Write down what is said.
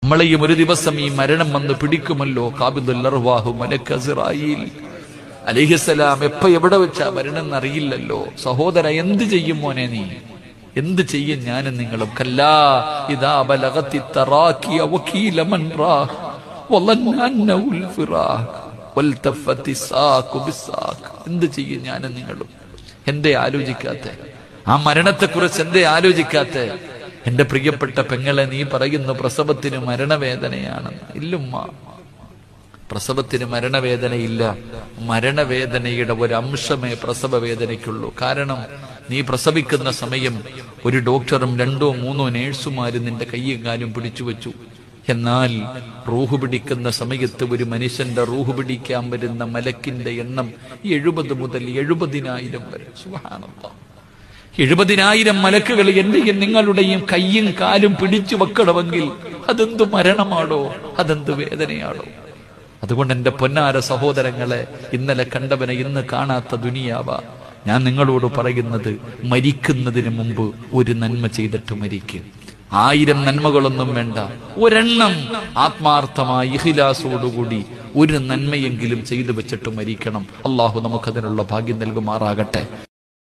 നമ്മളെയും ഒരു ദിവസം ഈ മരണം വന്ന് പിടിക്കുമല്ലോ കാബിദുല്ലർവാഹു മലക്കസിറായിൽ അലിഹിസലാം എപ്പ എവിടെ വെച്ചാ മരണം എന്നറിയില്ലല്ലോ സഹോദര എന്ത് ചെയ്യും മോനെ നീ എന്ത് ചെയ്യും ഞാനും നിങ്ങളും കല്ലാ ഇതാ ബലഗത്തി തറാക്കിയ വക്കീല മൻ റാഹ് വളന്ന അന്നഹുൽ ഫിറാഖ് വൽതഫത്തി സാഖു ബിസാഖ് എന്ത് ചെയ്യും ഞാനും നിങ്ങളും എന്തേ ആലോചിക്കാത്തെ ആ മരണത്തെക്കുറിച്ച് എന്തേ ആലോചിക്കാത്തെ എന്റെ പ്രിയപ്പെട്ട പെങ്ങളെ നീ പറയുന്നു പ്രസവത്തിന് മരണവേദനയാണെന്ന് ഇല്ലുമ്മ പ്രസവത്തിന് മരണവേദനയില്ല മരണവേദനയുടെ ഒരു അംശമേ പ്രസവ വേദനയ്ക്കുള്ളൂ കാരണം നീ പ്രസവിക്കുന്ന സമയം ഒരു ഡോക്ടറും രണ്ടോ മൂന്നോ നേഴ്സുമാരും നിന്റെ കയ്യും കാലും പിടിച്ചു വെച്ചു എന്നാൽ റൂഹ് പിടിക്കുന്ന സമയത്ത് ഒരു മനുഷ്യന്റെ റൂഹ് പിടിക്കാൻ വരുന്ന മലക്കിന്റെ എണ്ണം എഴുപത് മുതൽ എഴുപതിനായിരം വരെ സുബ്ഹാനല്ലാഹ് എഴുപതിനായിരം മലക്കുകൾ എന്റെയും നിങ്ങളുടെയും കയ്യും കാലും പിടിച്ചു വെക്കണമെങ്കിൽ അതെന്ത് മരണമാണോ അതെന്ത് വേദനയാണോ അതുകൊണ്ട് എന്റെ പൊന്നാര സഹോദരങ്ങളെ ഇന്നലെ കണ്ടവനെ ഇന്ന് കാണാത്ത ദുനിയാവ ഞാൻ നിങ്ങളോട് പറയുന്നത് മരിക്കുന്നതിന് മുമ്പ് ഒരു നന്മ ചെയ്തിട്ട് മരിക്കും ആയിരം നന്മകളൊന്നും വേണ്ട ഒരെണ്ണം ആത്മാർത്ഥമായ ഇഹിലാസോടുകൂടി ഒരു നന്മയെങ്കിലും ചെയ്തു വെച്ചിട്ട് മരിക്കണം അള്ളാഹു നമുക്കതിനുള്ള ഭാഗ്യം നൽകുമാറാകട്ടെ